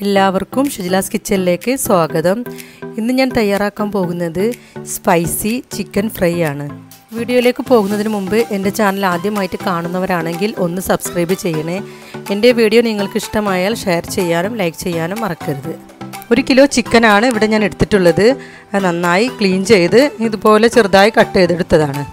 എല്ലാവർക്കും ഷുജിലാസ് കിച്ചണിലേക്ക് സ്വാഗതം ഇന്ന് ഞാൻ തയ്യാറാക്കാൻ പോകുന്നത് സ്പൈസി ചിക്കൻ ഫ്രൈ ആണ് വീഡിയോയിലേക്ക് പോകുന്നതിന് മുമ്പ് എൻ്റെ ചാനൽ ആദ്യമായിട്ട് കാണുന്നവരാണെങ്കിൽ ഒന്ന് സബ്സ്ക്രൈബ് ചെയ്യണേ എൻ്റെ വീഡിയോ നിങ്ങൾക്ക് ഇഷ്ടമായാൽ ഷെയർ ചെയ്യാനും ലൈക്ക് ചെയ്യാനും മറക്കരുത് ഒരു കിലോ ചിക്കനാണ് ഇവിടെ ഞാൻ എടുത്തിട്ടുള്ളത് അത് നന്നായി ക്ലീൻ ചെയ്ത് ഇതുപോലെ ചെറുതായി കട്ട് ചെയ്തെടുത്തതാണ്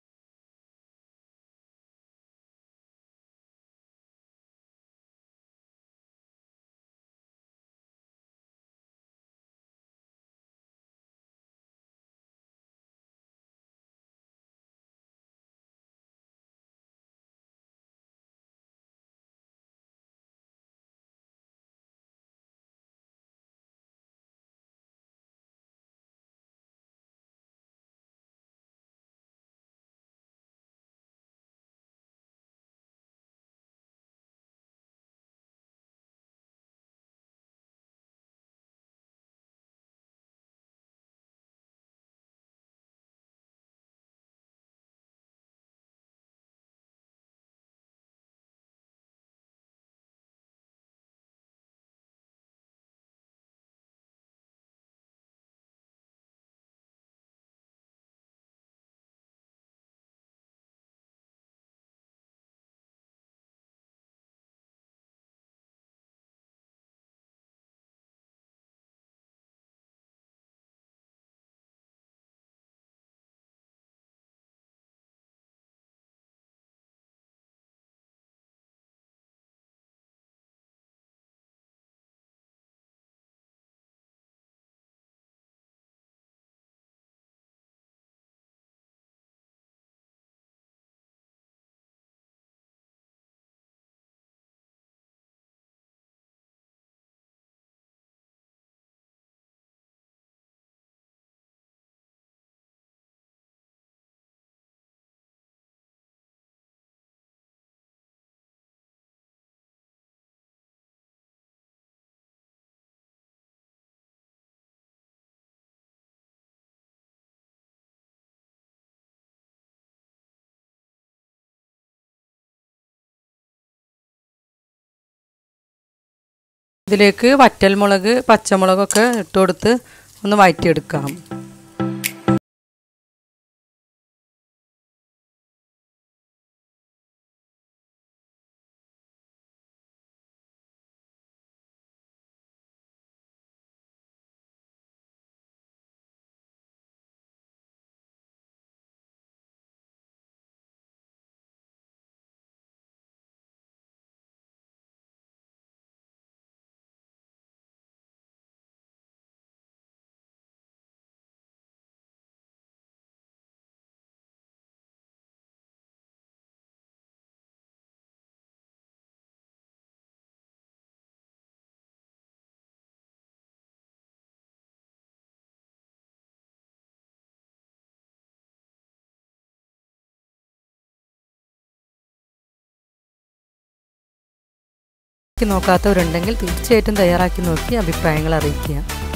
ഇതിലേക്ക് വറ്റൽമുളക് പച്ചമുളകൊക്കെ ഇട്ട് കൊടുത്ത് ഒന്ന് വഴറ്റിയെടുക്കാം നോക്കാത്തവരുണ്ടെങ്കിൽ തീർച്ചയായിട്ടും തയ്യാറാക്കി നോക്കി അഭിപ്രായങ്ങൾ അറിയിക്കുക